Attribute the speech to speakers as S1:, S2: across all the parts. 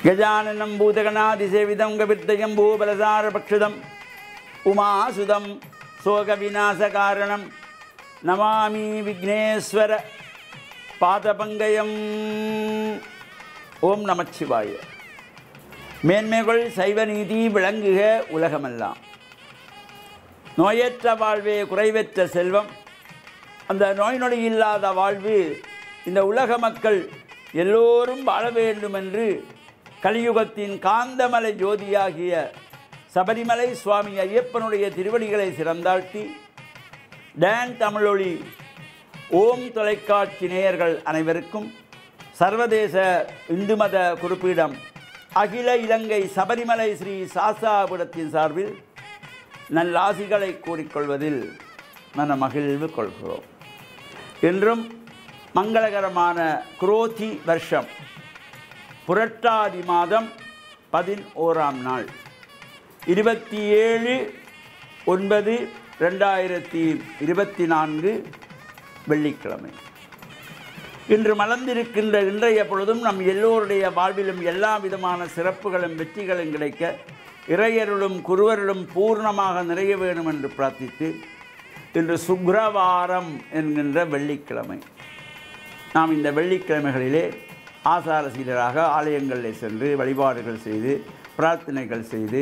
S1: கஜானனம் பூதகணாதிசேவிதம் கவிர்த்தயம் பூபலசாரபக்ஷுதம் உமாசுதம் சோகவிநாசகாரணம் நமாமி விக்னேஸ்வர பாதபங்கயம் ஓம் நமச்சிவாய மேன்மைகள் சைவ நீதி விளங்குக உலகமெல்லாம் நோயற்ற வாழ்வே குறைவற்ற செல்வம் அந்த நோய் நொடி இல்லாத வாழ்வு இந்த உலக மக்கள் எல்லோரும் வாழ வேண்டும் என்று கலியுகத்தின் காந்தமலை ஜோதியாகிய சபரிமலை சுவாமி ஐயப்பனுடைய திருவடிகளை சிறந்தாழ்த்தி டான் தமிழொளி ஓம் தொலைக்காட்சி நேயர்கள் அனைவருக்கும் சர்வதேச இந்து மத குறிப்பிடம் அகில இலங்கை சபரிமலை ஸ்ரீ சாஸ்தாபுரத்தின் சார்பில் நல்லாசிகளை கூறிக்கொள்வதில் மன மகிழ்வு கொள்கிறோம் இன்றும் மங்களகரமான குரோதி வருஷம் புரட்டாதி மாதம் பதினோராம் நாள் இருபத்தி ஏழு ஒன்பது ரெண்டாயிரத்தி இருபத்தி நான்கு வெள்ளிக்கிழமை இன்று மலர்ந்திருக்கின்ற இன்றைய பொழுதும் நம் எல்லோருடைய வாழ்விலும் எல்லா விதமான சிறப்புகளும் வெற்றிகளும் கிடைக்க இறையருளும் குருவருளும் பூர்ணமாக நிறைய வேண்டும் என்று பிரார்த்தித்து இன்று சுக்ரவாரம் என்கின்ற வெள்ளிக்கிழமை நாம் இந்த வெள்ளிக்கிழமைகளிலே ஆசார சீலராக ஆலயங்களில் சென்று வழிபாடுகள் செய்து பிரார்த்தனைகள் செய்து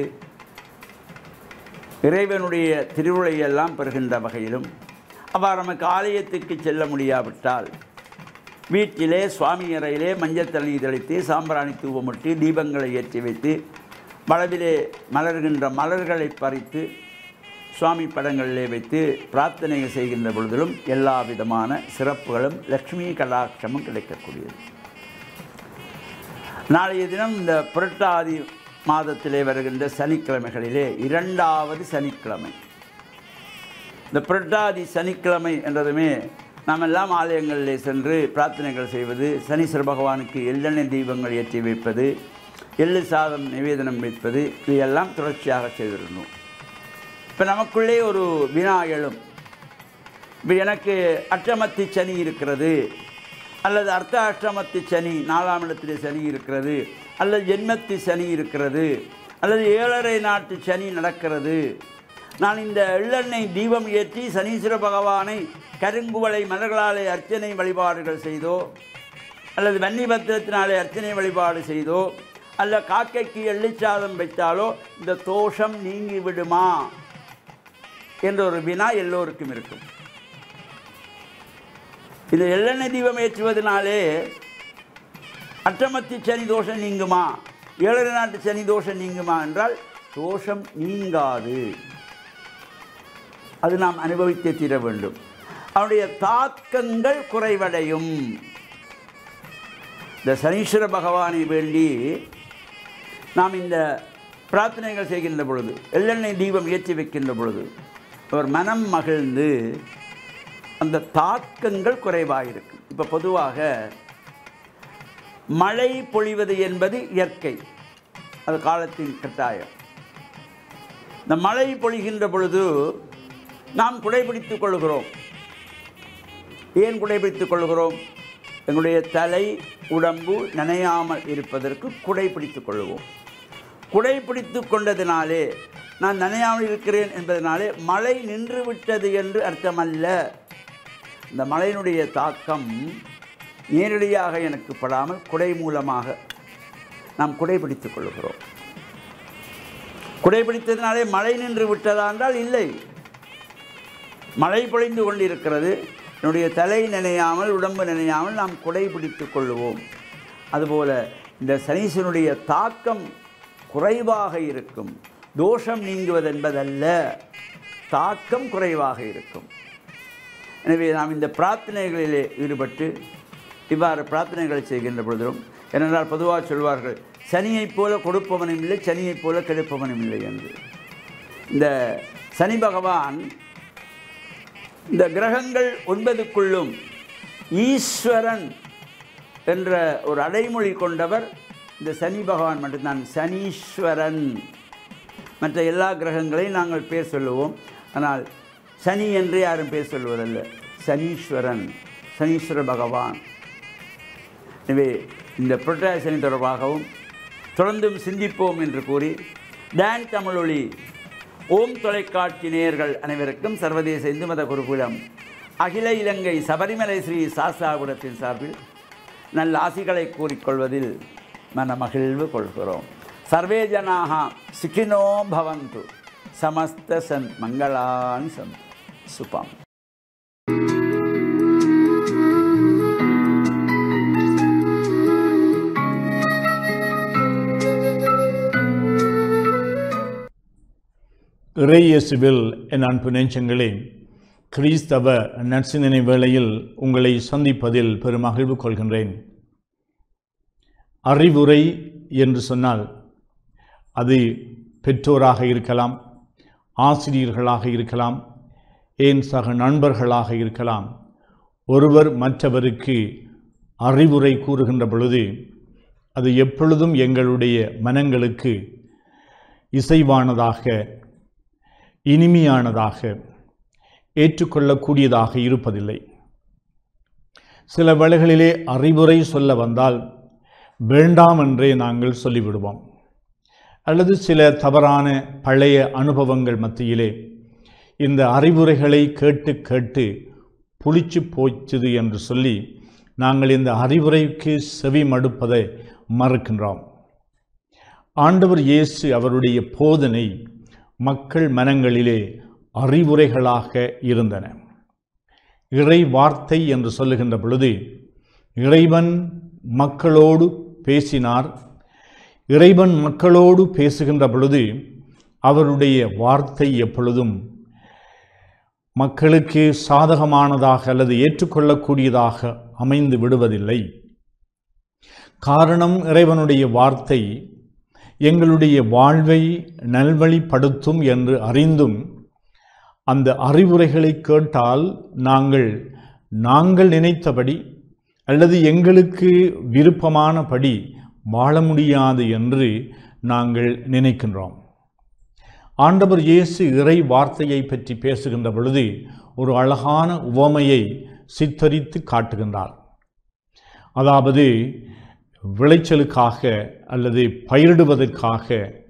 S1: இறைவனுடைய திருவுரையெல்லாம் பெறுகின்ற வகையிலும் அவ்வாறு நமக்கு ஆலயத்துக்கு செல்ல முடியாவிட்டால் வீட்டிலே சுவாமி அறையிலே மஞ்சள் தண்ணி தெளித்து சாம்பிராணி தூவமிட்டு தீபங்களை ஏற்றி வைத்து வளவிலே மலர்கின்ற மலர்களை பறித்து சுவாமி படங்களிலே வைத்து பிரார்த்தனைகள் செய்கின்ற பொழுதிலும் எல்லா விதமான சிறப்புகளும் லக்ஷ்மி கடாட்சமும் கிடைக்கக்கூடியது நாளைய தினம் இந்த புரட்டாதி மாதத்திலே வருகின்ற சனிக்கிழமைகளிலே இரண்டாவது சனிக்கிழமை இந்த புரட்டாதி சனிக்கிழமை என்றதுமே நாம் எல்லாம் ஆலயங்களிலே சென்று பிரார்த்தனைகள் செய்வது சனீஸ்வர பகவானுக்கு எள்ளெண்ணெய் தீபங்கள் ஏற்றி வைப்பது எள்ளு சாதம் நிவேதனம் வைப்பது இதையெல்லாம் தொடர்ச்சியாக செய்திருந்தோம் இப்போ நமக்குள்ளே ஒரு வினா எழும் இப்போ எனக்கு அஷ்டமத்தி சனி இருக்கிறது அல்லது அர்த்த அஷ்டமத்தி சனி நாலாம் இடத்திலே சனி இருக்கிறது அல்லது ஜென்மத்தி சனி இருக்கிறது அல்லது ஏழரை நாட்டு சனி நடக்கிறது நான் இந்த எள்ளெண்ணெய் தீபம் ஏற்றி சனீஸ்வர பகவானை கருங்குவளை மலர்களாலே அர்ச்சனை வழிபாடுகள் செய்தோ அல்லது வன்னிபத்திரத்தினாலே அர்ச்சனை வழிபாடு செய்தோ அல்ல காக்கைக்கு எள்ளிச்சாதம் வைத்தாலோ இந்த தோஷம் நீங்கி விடுமா என்ற ஒரு வினா எல்லோருக்கும் இருக்கும் இந்த எள்ளெண்ணெய் தீபம் ஏற்றுவதனாலே அட்டமத்தி சனி தோஷம் நீங்குமா ஏழரை நாட்டு சனி தோஷம் நீங்குமா என்றால் தோஷம் நீங்காது அது நாம் அனுபவித்தே தீர வேண்டும் அவனுடைய தாக்கங்கள் குறைவடையும் இந்த சனீஸ்வர பகவானை வேண்டி நாம் இந்த பிரார்த்தனைகள் செய்கின்ற பொழுது எள்ளெண்ணெய் தீபம் ஏற்றி வைக்கின்ற பொழுது அவர் மனம் மகிழ்ந்து அந்த தாக்கங்கள் குறைவாக இருக்கும் இப்போ பொதுவாக மழை பொழிவது என்பது இயற்கை அது காலத்தின் கட்டாயம் இந்த மழை பொழிகின்ற பொழுது நாம் குடைபிடித்துக் கொள்கிறோம் ஏன் குடைபிடித்துக் கொள்கிறோம் எங்களுடைய தலை உடம்பு நனையாமல் இருப்பதற்கு குடைபிடித்துக் கொள்வோம் குடைபிடித்து கொண்டதினாலே நான் நனையாமல் இருக்கிறேன் என்பதனாலே மழை நின்று விட்டது என்று அர்த்தமல்ல இந்த மழையினுடைய தாக்கம் நேரடியாக எனக்கு படாமல் குடை மூலமாக நாம் குடைபிடித்துக் கொள்கிறோம் குடைபிடித்ததினாலே மழை நின்று விட்டதா என்றால் இல்லை மழை பொழிந்து கொண்டிருக்கிறது என்னுடைய தலை நினையாமல் உடம்பு நினையாமல் நாம் குடைபிடித்துக் கொள்ளுவோம் அதுபோல இந்த சனீசனுடைய தாக்கம் குறைவாக இருக்கும் தோஷம் நீங்குவதென்பதல்ல தாக்கம் குறைவாக இருக்கும் எனவே நாம் இந்த பிரார்த்தனைகளிலே ஈடுபட்டு இவ்வாறு பிரார்த்தனைகளை செய்கின்ற பொழுதும் ஏனென்றால் பொதுவாக சொல்வார்கள் சனியைப் போல கொடுப்பவனும் இல்லை சனியைப் போல கெடுப்பவனும் இல்லை என்று இந்த சனி பகவான் இந்த கிரகங்கள் ஒன்பதுக்குள்ளும் ஈஸ்வரன் என்ற ஒரு அடைமொழி கொண்டவர் இந்த சனி பகவான் மட்டும்தான் சனீஸ்வரன் மற்ற எல்லா கிரகங்களையும் நாங்கள் பேர் சொல்லுவோம் ஆனால் சனி என்று யாரும் பேர் சொல்வதல்ல சனீஸ்வரன் சனீஸ்வர பகவான் எனவே இந்த புரட்டாசி சனி தொடர்பாகவும் தொடர்ந்தும் சிந்திப்போம் என்று கூறி டான் தமிழொலி ஓம் தொலைக்காட்சி நேயர்கள் அனைவருக்கும் சர்வதேச இந்து மத குருகுலம் அகில இலங்கை சபரிமலை ஸ்ரீ சாஸ்தாபுரத்தின் சார்பில் நல்ல ஆசிகளை கூறிக்கொள்வதில் மனமகிழ்வு கொள்கிறோம் சர்வே ஜனாக சுகினோ பவந்து சமஸ்த சன் மங்களானி சந்த் சுபம்
S2: இறையேசுவில் என் அன்பு நெஞ்சங்களே கிறிஸ்தவ நற்சிந்தனை வேளையில் உங்களை சந்திப்பதில் பெருமகிழ்வு கொள்கின்றேன் அறிவுரை என்று சொன்னால் அது பெற்றோராக இருக்கலாம் ஆசிரியர்களாக இருக்கலாம் ஏன் சக நண்பர்களாக இருக்கலாம் ஒருவர் மற்றவருக்கு அறிவுரை கூறுகின்ற பொழுது அது எப்பொழுதும் எங்களுடைய மனங்களுக்கு இசைவானதாக இனிமையானதாக ஏற்றுக்கொள்ளக்கூடியதாக இருப்பதில்லை சில வேளைகளிலே அறிவுரை சொல்ல வந்தால் வேண்டாம் என்றே நாங்கள் சொல்லிவிடுவோம் அல்லது சில தவறான பழைய அனுபவங்கள் மத்தியிலே இந்த அறிவுரைகளை கேட்டு கேட்டு புளிச்சு போச்சுது என்று சொல்லி நாங்கள் இந்த அறிவுரைக்கு செவி மடுப்பதை மறுக்கின்றோம் ஆண்டவர் இயேசு அவருடைய போதனை மக்கள் மனங்களிலே அறிவுரைகளாக இருந்தன இறை வார்த்தை என்று சொல்லுகின்ற பொழுது இறைவன் மக்களோடு பேசினார் இறைவன் மக்களோடு பேசுகின்ற பொழுது அவருடைய வார்த்தை எப்பொழுதும் மக்களுக்கு சாதகமானதாக அல்லது ஏற்றுக்கொள்ளக்கூடியதாக அமைந்து விடுவதில்லை காரணம் இறைவனுடைய வார்த்தை எங்களுடைய வாழ்வை நல்வழிப்படுத்தும் என்று அறிந்தும் அந்த அறிவுரைகளை கேட்டால் நாங்கள் நாங்கள் நினைத்தபடி அல்லது எங்களுக்கு விருப்பமானபடி வாழ முடியாது என்று நாங்கள் நினைக்கின்றோம் ஆண்டவர் இயேசு இறை வார்த்தையை பற்றி பேசுகின்ற பொழுது ஒரு அழகான உவமையை சித்தரித்து காட்டுகின்றார் அதாவது விளைச்சலுக்காக அல்லது பயிரிடுவதற்காக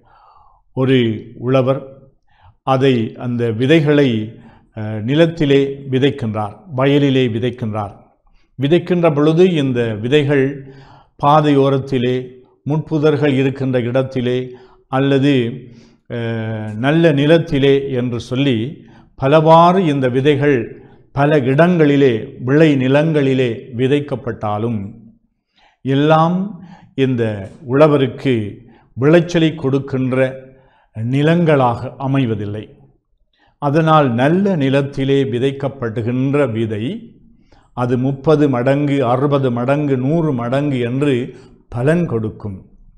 S2: ஒரு உழவர் அதை அந்த விதைகளை அஹ், நிலத்திலே விதைக்கின்றார் வயலிலே விதைக்கின்றார் விதைக்கின்ற பொழுது இந்த விதைகள் பாதையோரத்திலே முட்புதர்கள் இருக்கின்ற இடத்திலே அல்லது அஹ், நல்ல நிலத்திலே என்று சொல்லி பலவாறு இந்த விதைகள் பல இடங்களிலே விளை நிலங்களிலே விதைக்கப்பட்டாலும் எல்லாம் இந்த உழவருக்கு விளைச்சலை கொடுக்கின்ற நிலங்களாக அமைவதில்லை அதனால் நல்ல நிலத்திலே விதைக்கப்படுகின்ற விதை அது முப்பது மடங்கு அறுபது மடங்கு நூறு மடங்கு என்று பலன் கொடுக்கும்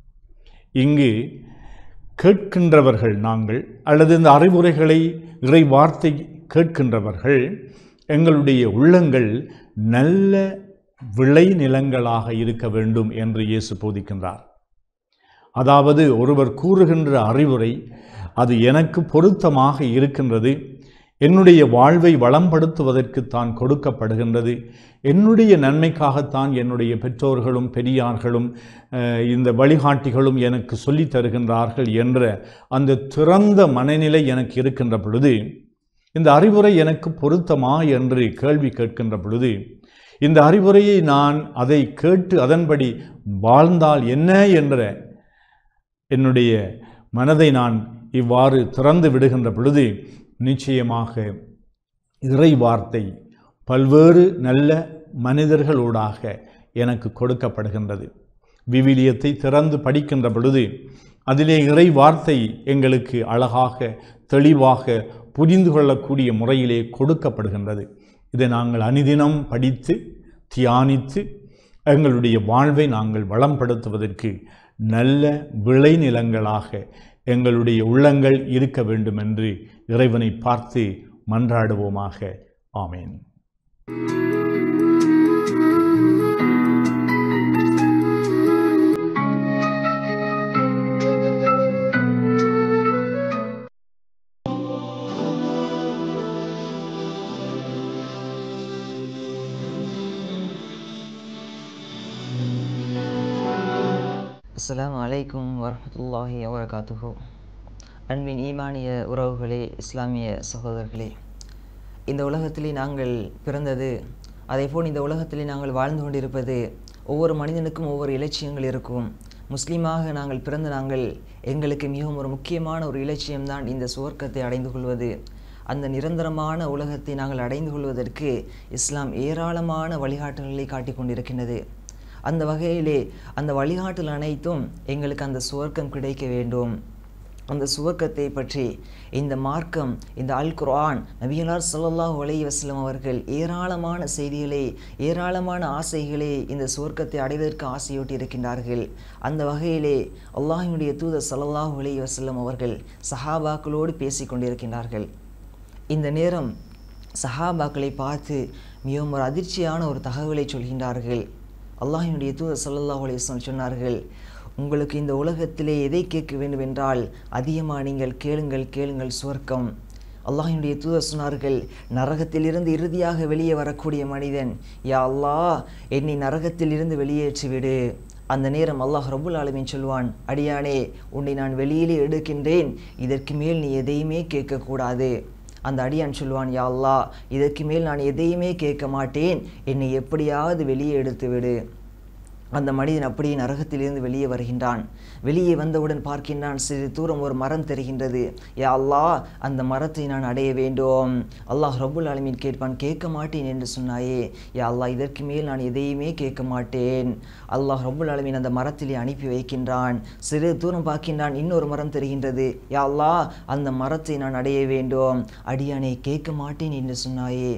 S2: இங்கு கேட்கின்றவர்கள் நாங்கள் அல்லது இந்த அறிவுரைகளை இறை வார்த்தை கேட்கின்றவர்கள் எங்களுடைய உள்ளங்கள் நல்ல விளை நிலங்களாக இருக்க வேண்டும் என்று இயேசு போதிக்கின்றார் அதாவது ஒருவர் கூறுகின்ற அறிவுரை அது எனக்கு பொருத்தமாக இருக்கின்றது என்னுடைய வாழ்வை வளம்படுத்துவதற்கு தான் கொடுக்கப்படுகின்றது என்னுடைய நன்மைக்காகத்தான் என்னுடைய பெற்றோர்களும் பெரியார்களும் அஹ், இந்த வழிகாட்டிகளும் எனக்கு சொல்லித் தருகின்றார்கள் என்ற அந்த திறந்த மனநிலை எனக்கு இருக்கின்ற பொழுது இந்த அறிவுரை எனக்கு பொருத்தமா என்று கேள்வி கேட்கின்ற பொழுது இந்த அறிவுரையை நான் அதை கேட்டு அதன்படி வாழ்ந்தால் என்ன என்ற என்னுடைய மனதை நான் இவ்வாறு திறந்து விடுகின்ற பொழுது நிச்சயமாக இறை வார்த்தை பல்வேறு நல்ல மனிதர்களூடாக எனக்கு கொடுக்கப்படுகின்றது விவிலியத்தை திறந்து படிக்கின்ற பொழுது அதிலே இறை வார்த்தை எங்களுக்கு அழகாக தெளிவாக புரிந்து கொள்ளக்கூடிய முறையிலே கொடுக்கப்படுகின்றது இதை நாங்கள் அனுதினம் படித்து தியானித்து எங்களுடைய வாழ்வை நாங்கள் வளம்படுத்துவதற்கு நல்ல விளைநிலங்களாக எங்களுடைய உள்ளங்கள் இருக்க வேண்டும் என்று இறைவனை பார்த்து மன்றாடுவோமாக ஆமேன்
S3: அஸ்ஸலாமு அலைக்கும் வரஹ்மத்துல்லாஹி வபரகாத்துஹு அன்பின் ஈமானிய உறவுகளே இஸ்லாமிய சகோதரர்களே இந்த உலகத்திலே நாங்கள் பிறந்தது அதேபோல் இந்த உலகத்திலே நாங்கள் வாழ்ந்து கொண்டிருப்பது ஒவ்வொரு மனிதனுக்கும் ஒவ்வொரு இலட்சியங்கள் இருக்கும் முஸ்லீமாக நாங்கள் பிறந்த நாங்கள் எங்களுக்கு மிகவும் ஒரு முக்கியமான ஒரு இலட்சியம்தான் இந்த சுவர்க்கத்தை அடைந்து கொள்வது அந்த நிரந்தரமான உலகத்தை நாங்கள் அடைந்து கொள்வதற்கு இஸ்லாம் ஏராளமான வழிகாட்டுதல்களை காட்டிக் கொண்டிருக்கின்றது அந்த வகையிலே அந்த வழிகாட்டல் அனைத்தும் எங்களுக்கு அந்த சுவர்க்கம் கிடைக்க வேண்டும் அந்த சுவர்க்கத்தை பற்றி இந்த மார்க்கம் இந்த அல் குர்ஆன் நபியலார் ஸல்லல்லாஹு அலைஹி வஸல்லம் அவர்கள் ஏராளமான செய்திகளை ஏராளமான ஆசைகளை இந்த சுவர்க்கத்தை அடைவதற்கு ஆசையூட்டி இருக்கின்றார்கள் அந்த வகையிலே அல்லாஹினுடைய தூதர் ஸல்லல்லாஹு அலைஹி வஸல்லம் அவர்கள் சஹாபாக்களோடு பேசிக் கொண்டிருக்கின்றார்கள் இந்த நேரம் சஹாபாக்களை பார்த்து மிகவும் ஒரு அதிர்ச்சியான ஒரு தகவலை சொல்கின்றார்கள் அல்லாஹினுடைய தூதர் ஸல்லல்லாஹு அலைஹி வஸல்லம் சொன்னார்கள் உங்களுக்கு இந்த உலகத்திலே எதை கேட்க வேண்டும் என்றால் அதிகமாக நீங்கள் கேளுங்கள் கேளுங்கள் சுவர்க்கம் அல்லாஹினுடைய தூதர் சொன்னார்கள் நரகத்திலிருந்து இறுதியாக வெளியே வரக்கூடிய மனிதன் யா அல்லாஹ் என்னை நரகத்திலிருந்து வெளியேற்றி விடு அந்த நேரம் அல்லாஹ் ரபுல் ஆலமீன் சொல்வான் அடியானே உன்னை நான் வெளியிலே எடுக்கின்றேன் இதற்கு மேல் நீ எதையுமே கேட்கக்கூடாது அந்த அடியான் சொல்வான் யா அல்லாஹ் இதற்கு மேல் நான் எதையுமே கேட்க மாட்டேன் என்னை எப்படியாவது வெளியே எடுத்து விடு அந்த மனிதன் அப்படியே நரகத்திலிருந்து வெளியே வருகின்றான் வெளியே வந்தவுடன் பார்க்கின்றான் சிறிது தூரம் ஒரு மரம் தெரிகின்றது யா அல்லாஹ் அந்த மரத்தை நான் அடைய வேண்டும் அல்லாஹ் ரபுல் ஆலமீன் கேட்பான் கேட்க மாட்டேன் என்று சொன்னாயே யா அல்லாஹ் இதற்கு மேல் நான் எதையுமே கேட்க மாட்டேன் அல்லாஹ் ரபுல் ஆலமீன் அந்த மரத்திலே அனுப்பி வைக்கின்றான் சிறிது தூரம் பார்க்கின்றான் இன்னொரு மரம் தெரிகின்றது யா அல்லாஹ் அந்த மரத்தை நான் அடைய வேண்டும் அடியானே கேட்க மாட்டேன் என்று சொன்னாயே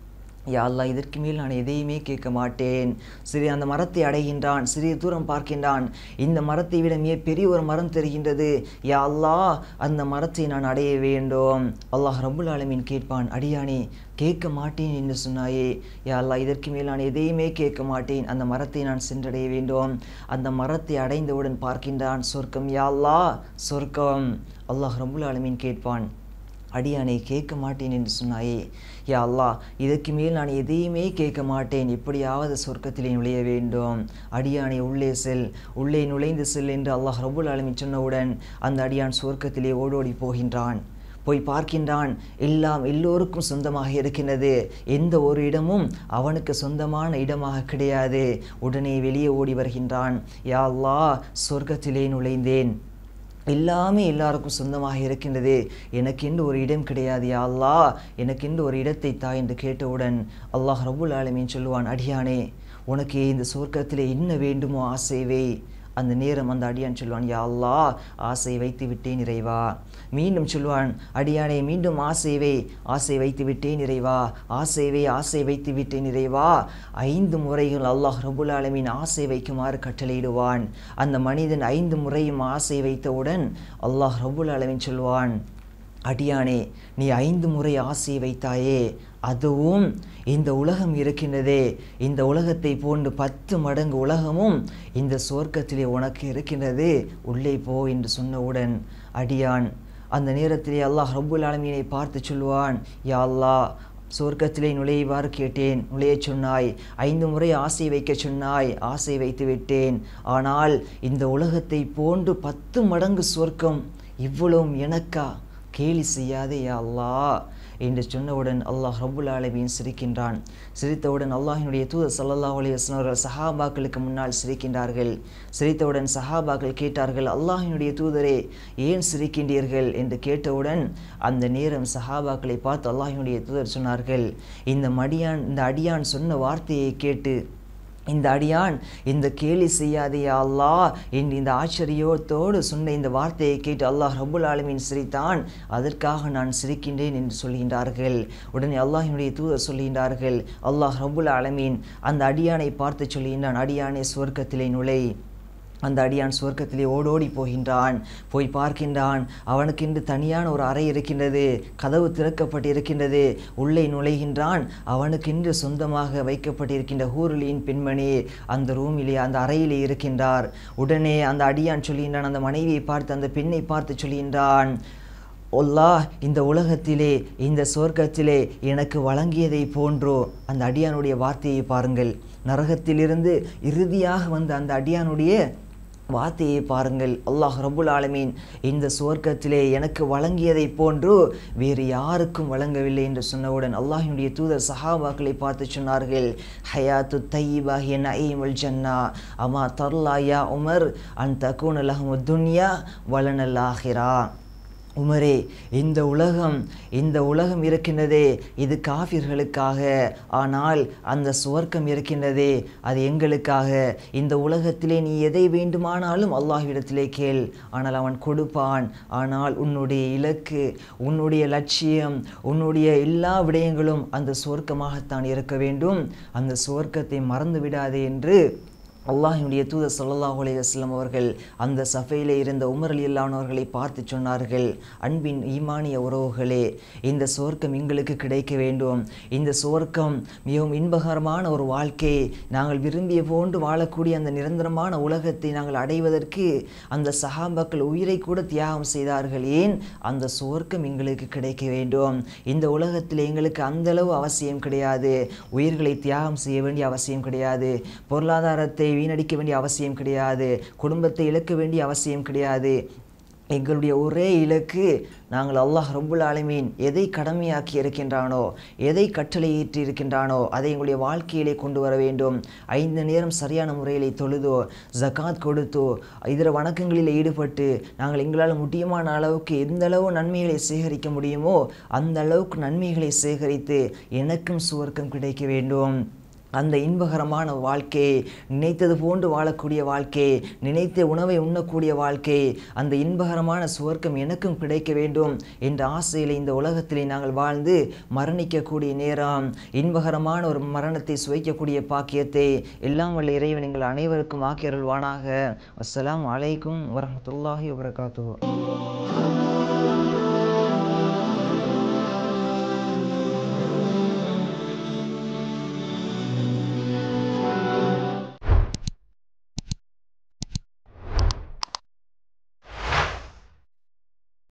S3: யா அல்லாஹ் இதற்கு மேல் நான் எதையுமே கேட்க மாட்டேன் சரி அந்த மரத்தை அடைகின்றான் சிறிது தூரம் பார்க்கின்றான் இந்த மரத்தை விட மிக பெரிய ஒரு மரம் தெரிகின்றது யா அல்லாஹ் அந்த மரத்தை நான் அடைய வேண்டும் அல்லாஹ் ரபுல் ஆலமீன் கேட்பான் அடியானே கேட்க மாட்டேன் என்று சொன்னாயே யா அல்லாஹ் இதற்கு மேல் நான் எதையுமே கேட்க மாட்டேன் அந்த மரத்தை நான் சென்றடைய வேண்டும் அந்த மரத்தை அடைந்தவுடன் பார்க்கின்றான் சொர்க்கம் யா அல்லாஹ் சொர்க்கம் அல்லாஹ் ரபுல் ஆலமீன் கேட்பான் அடியானை கேட்க மாட்டேன் என்று சொன்னாயே யா அல்லாஹ் இதற்கு மேல் நான் எதையுமே கேட்க மாட்டேன் எப்படியாவது சொர்க்கத்திலே நுழைய வேண்டும் அடியானை உள்ளே செல் உள்ளே நுழைந்து செல் என்று அல்லாஹ் ரபுல் ஆலமீன் சொன்னவுடன் அந்த அடியான் சொர்க்கத்திலே ஓடோடி போகின்றான் போய் பார்க்கின்றான் எல்லாம் எல்லோருக்கும் சொந்தமாக இருக்கின்றது எந்த ஒரு இடமும் அவனுக்கு சொந்தமான இடமாக கிடையாது உடனே வெளியே ஓடி வருகின்றான் யா அல்லாஹ் சொர்க்கத்திலே நுழைந்தேன் எல்லாமே எல்லாருக்கும் சொந்தமாக இருக்கின்றது எனக்கென்று ஒரு இடம் கிடையாது யா அல்லாஹ் எனக்கென்று ஒரு இடத்தை தா என்று கேட்டவுடன் அல்லாஹ் ரபுல் ஆலமீன் சொல்லுவான் அடியானே உனக்கு இந்த சொர்க்கத்திலே என்ன வேண்டுமோ ஆசைவை அந்த நேரம் அந்த அடியான் சொல்வான் யா அல்லாஹ் ஆசை வைத்து விட்டேன் இறைவா மீண்டும் சொல்வான் அடியானே மீண்டும் ஆசைவை ஆசை வைத்து விட்டேன் இறைவா ஆசைவை ஆசை வைத்து விட்டேன் இறைவா ஐந்து முறைகள் அல்லாஹ் ரபுல் ஆலமீன் ஆசை வைக்குமாறு கட்டளையிடுவான் அந்த மனிதன் ஐந்து முறையும் ஆசை வைத்தவுடன் அல்லாஹ் ரபுல் ஆலமீன் சொல்வான் அடியானே நீ ஐந்து முறை ஆசை வைத்தாயே அதுவும் இந்த உலகம் இருக்கின்றதே இந்த உலகத்தை போன்று பத்து மடங்கு உலகமும் இந்த சுவர்க்கத்திலே உனக்கு இருக்கின்றது உள்ளே போ என்று சொன்னவுடன் அடியான் அந்த நேரத்திலே அல்லாஹ் ரப்புல் ஆலமீனை பார்த்து சொல்வான் யா அல்லாஹ் சொர்க்கத்திலே நுழைவாறு கேட்டேன் நுழையச் சொன்னாய் ஐந்து முறை ஆசை வைக்க சொன்னாய் ஆசை வைத்து விட்டேன் ஆனால் இந்த உலகத்தை போன்று பத்து மடங்கு சொர்க்கம் இவ்வளவும் எனக்கா கேலி செய்யாதே யா அல்லாஹ் என்று சொன்னவுடன் அல்லாஹ் ரப்புல் ஆலமீன் சிரிக்கின்றான் சிரித்தவுடன் அல்லாஹினுடைய தூதர் ஸல்லல்லாஹு அலைஹி வஸல்லம் அவர்கள் சஹாபாக்களுக்கு முன்னால் சிரிக்கின்றார்கள் சிரித்தவுடன் சஹாபாக்கள் கேட்டார்கள் அல்லாஹினுடைய தூதரே ஏன் சிரிக்கின்றீர்கள் என்று கேட்டவுடன் அந்த நேரம் சஹாபாக்களை பார்த்து அல்லாஹினுடைய தூதர் சொன்னார்கள் இந்த மடியான் இந்த அடியான் சொன்ன வார்த்தையை கேட்டு இந்த அடியான் இந்த கேலி செய்யாதே யா அல்லாஹ் என்று இந்த ஆச்சரியத்தோடு சொன்ன இந்த வார்த்தையை கேட்டு அல்லாஹ் ரபுல் ஆலமீன் சிரித்தான் அதற்காக நான் சிரிக்கின்றேன் என்று சொல்கின்றார்கள் உடனே அல்லாஹினுடைய தூதர் சொல்கின்றார்கள் அல்லாஹ் ரபுல் ஆலமீன் அந்த அடியானை பார்த்து சொல்கின்றான் அடியானே சுவர்க்கத்திலே நுழை அந்த அடியான் சுவர்க்கத்திலே ஓடோடி போகின்றான் போய் பார்க்கின்றான் அவனுக்கென்று தனியான ஒரு அறை இருக்கின்றது கதவு திறக்கப்பட்டிருக்கின்றது உள்ளே நுழைகின்றான் அவனுக்கென்று சொந்தமாக வைக்கப்பட்டிருக்கின்ற ஹூருலியின் பெண்மணி அந்த ரூமிலே அந்த அறையிலே இருக்கின்றார் உடனே அந்த அடியான் சொல்கின்றான் அந்த மனைவியை பார்த்து அந்த பெண்ணை பார்த்து சொல்கின்றான் அல்லாஹ் இந்த உலகத்திலே இந்த சொர்க்கத்திலே எனக்கு வழங்கியதை போன்றோ அந்த அடியானுடைய வார்த்தையை பாருங்கள் நரகத்திலிருந்து இறுதியாக வந்த அந்த அடியானுடைய வார்த்தையை பாருங்கள் அல்லாஹ் ரபுல் ஆலமீன் இந்த சுவர்க்கத்திலே எனக்கு வழங்கியதைப் போன்று வேறு யாருக்கும் வழங்கவில்லை என்று சொன்னவுடன் அல்லாஹினுடைய தூதர் சஹாபாக்களை பார்த்து சொன்னார்கள் ஹயாத்து தையிபாகிய நயீமுல் ஜன்னா அமா தர்லாயா உமர் அன் தக்கூன் லஹமு துன்யா வலனல் ஆஹிரா உமரே இந்த உலகம் இந்த உலகம் இருக்கின்றதே இது காஃபிர்களுக்காக ஆனால் அந்த சுவர்க்கம் இருக்கின்றதே அது எங்களுக்காக இந்த உலகத்திலே நீ எதை வேண்டுமானாலும் அல்லாஹ்விடத்திலே கேள் ஆனால் அவன் கொடுப்பான் ஆனால் உன்னுடைய இலக்கு உன்னுடைய லட்சியம் உன்னுடைய எல்லா விடயங்களும் அந்த சுவர்க்கமாகத்தான் இருக்க வேண்டும் அந்த சுவர்க்கத்தை மறந்து விடாதே என்று அல்லாஹினுடைய தூதர் ஸல்லல்லாஹு அலைஹி வஸல்லம் அவர்கள் அந்த சஃபையிலே இருந்த உமர் அலி அல்லானவர்களை பார்த்து சொன்னார்கள் அன்பின் ஈமானிய உறவுகளே இந்த சுவர்க்கம் எங்களுக்கு கிடைக்க வேண்டும் இந்த சுவர்க்கம் மிகவும் இன்பகரமான ஒரு வாழ்க்கை நாங்கள் விரும்பிய போன்று வாழக்கூடிய அந்த நிரந்தரமான உலகத்தை நாங்கள் அடைவதற்கு அந்த சஹாபாக்கள் உயிரை கூட தியாகம் செய்தார்கள் ஏன் அந்த சுவர்க்கம் எங்களுக்கு கிடைக்க வேண்டும் இந்த உலகத்தில் எங்களுக்கு அந்த அளவு அவசியம் கிடையாது உயிர்களை தியாகம் செய்ய வேண்டிய அவசியம் கிடையாது பொருளாதாரத்தை வீணடிக்க வேண்டிய அவசியம் கிடையாது குடும்பத்தை இழக்க வேண்டிய அவசியம் கிடையாது எங்களுடைய ஒரே இலக்கு நாங்கள் அல்லாஹ் ரப்புல் ஆலமீன் எதை கடமையாக்கி இருக்கின்றானோ எதை கட்டளையிட்டு இருக்கின்றானோ அதை எங்களுடைய வாழ்க்கையிலே கொண்டு வர வேண்டும் ஐந்து நேரம் சரியான முறையிலே தொழுதோ ஜகாத் கொடுத்தோ இதர வணக்கங்களில் ஈடுபட்டு நாங்கள் எங்களால் முடியுமான அளவுக்கு எந்த அளவு நன்மைகளை சேகரிக்க முடியுமோ அந்த அளவுக்கு நன்மைகளை சேகரித்து எனக்கும் சுவர்க்கம் கிடைக்க வேண்டும் அந்த இன்பகரமான வாழ்க்கை நினைத்தது போன்று வாழக்கூடிய வாழ்க்கை நினைத்த உணவை உண்ணக்கூடிய வாழ்க்கை அந்த இன்பகரமான சுவர்க்கம் எனக்கும் கிடைக்க வேண்டும் என்ற ஆசையில் இந்த உலகத்திலே நாங்கள் வாழ்ந்து மரணிக்கக்கூடிய நேரம் இன்பகரமான ஒரு மரணத்தை சுவைக்கக்கூடிய பாக்கியத்தை எல்லாம் வல்ல இறைவன் எங்கள் அனைவருக்கும் ஆக்கியருள்வானாக அஸ்ஸலாமு அலைக்கும் வரஹ்மத்துல்லாஹி வபரகாத்துஹு